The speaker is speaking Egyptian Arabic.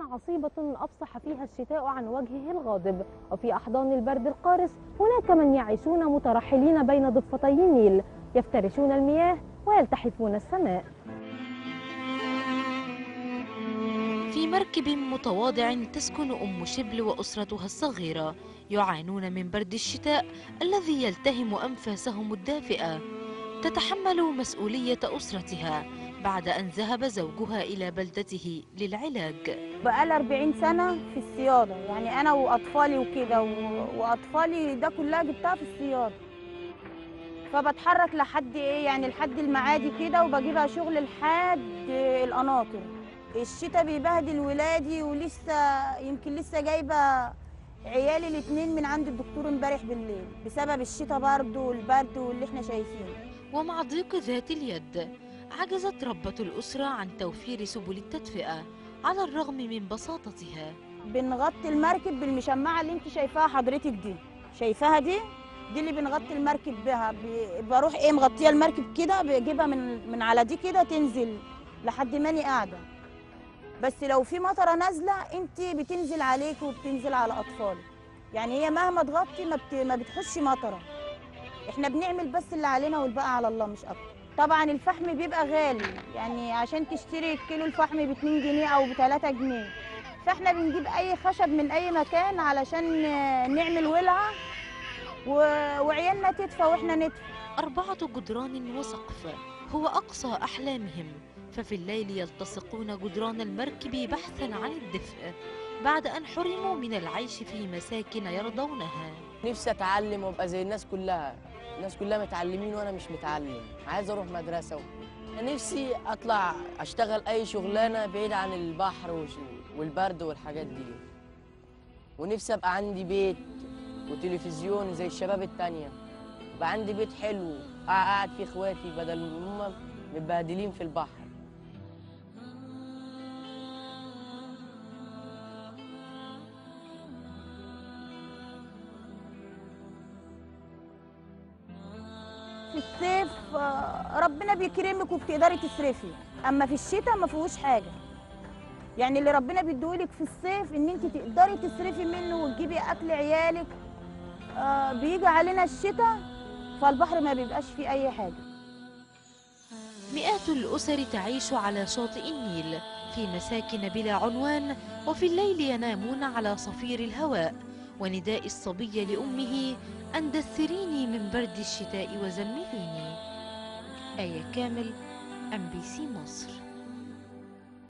عصيبة أفصح فيها الشتاء عن وجهه الغاضب وفي أحضان البرد القارس هناك من يعيشون مترحلين بين ضفتي النيل يفترشون المياه ويلتحفون السماء في مركب متواضع تسكن أم شبل وأسرتها الصغيرة يعانون من برد الشتاء الذي يلتهم أنفاسهم الدافئة تتحمل مسؤولية أسرتها بعد أن ذهب زوجها إلى بلدته للعلاج بقالي 40 سنة في الصيادة يعني أنا وأطفالي وكده و- وأطفالي ده كلها جبتها في الصيادة فبتحرك لحد إيه يعني لحد المعادي كده وبجيبها شغل لحد القناطر الشتاء بيبهدل ولادي ولسه يمكن لسه جايبة عيالي الاتنين من عند الدكتور امبارح بالليل بسبب الشتاء برضه والبرد واللي احنا شايفينه ومع ضيق ذات اليد عجزت ربة الأسرة عن توفير سبل التدفئة على الرغم من بساطتها بنغطي المركب بالمشمعه اللي انت شايفاها حضرتك دي شايفاها دي دي اللي بنغطي المركب بها ب- بروح ايه مغطيه المركب كده بجيبها من من على دي كده تنزل لحد ما اني قاعده بس لو في مطره نازله انت بتنزل عليك وبتنزل على اطفالك يعني هي مهما تغطي ما, بت... ما بتخش مطره احنا بنعمل بس اللي علينا والباقي على الله مش اكتر طبعا الفحم بيبقى غالي يعني عشان تشتري كيلو الفحم ب 2 جنيه او ب 3 جنيه فاحنا بنجيب اي خشب من اي مكان علشان نعمل ولعه و... وعيالنا تدفى واحنا ندفى أربعة جدران وسقف هو أقصى أحلامهم ففي الليل يلتصقون جدران المركب بحثا عن الدفء بعد أن حرموا من العيش في مساكن يرضونها نفسي اتعلم وابقى زي الناس كلها الناس كلها متعلمين وانا مش متعلم عايز اروح مدرسه انا نفسي اطلع اشتغل اي شغلانه بعيد عن البحر وش- والبرد والحاجات دي ونفسي ابقى عندي بيت وتلفزيون زي الشباب التانية يبقى عندي بيت حلو اقعد فيه اخواتي بدل ما هم متبهدلين في البحر في الصيف آه، ربنا بيكرمك وبتقدري تصرفي اما في الشتاء ما فيهوش حاجه يعني اللي ربنا بيديهولك في الصيف ان انت تقدري تصرفي منه وتجيبي اكل عيالك آه، بيجي علينا الشتاء فالبحر ما بيبقاش فيه اي حاجه مئات الأسر تعيش على شاطئ النيل في مساكن بلا عنوان وفي الليل ينامون على صفير الهواء ونداء الصبي لأمه أن دثريني من برد الشتاء وزمليني آية كامل أم بي سي مصر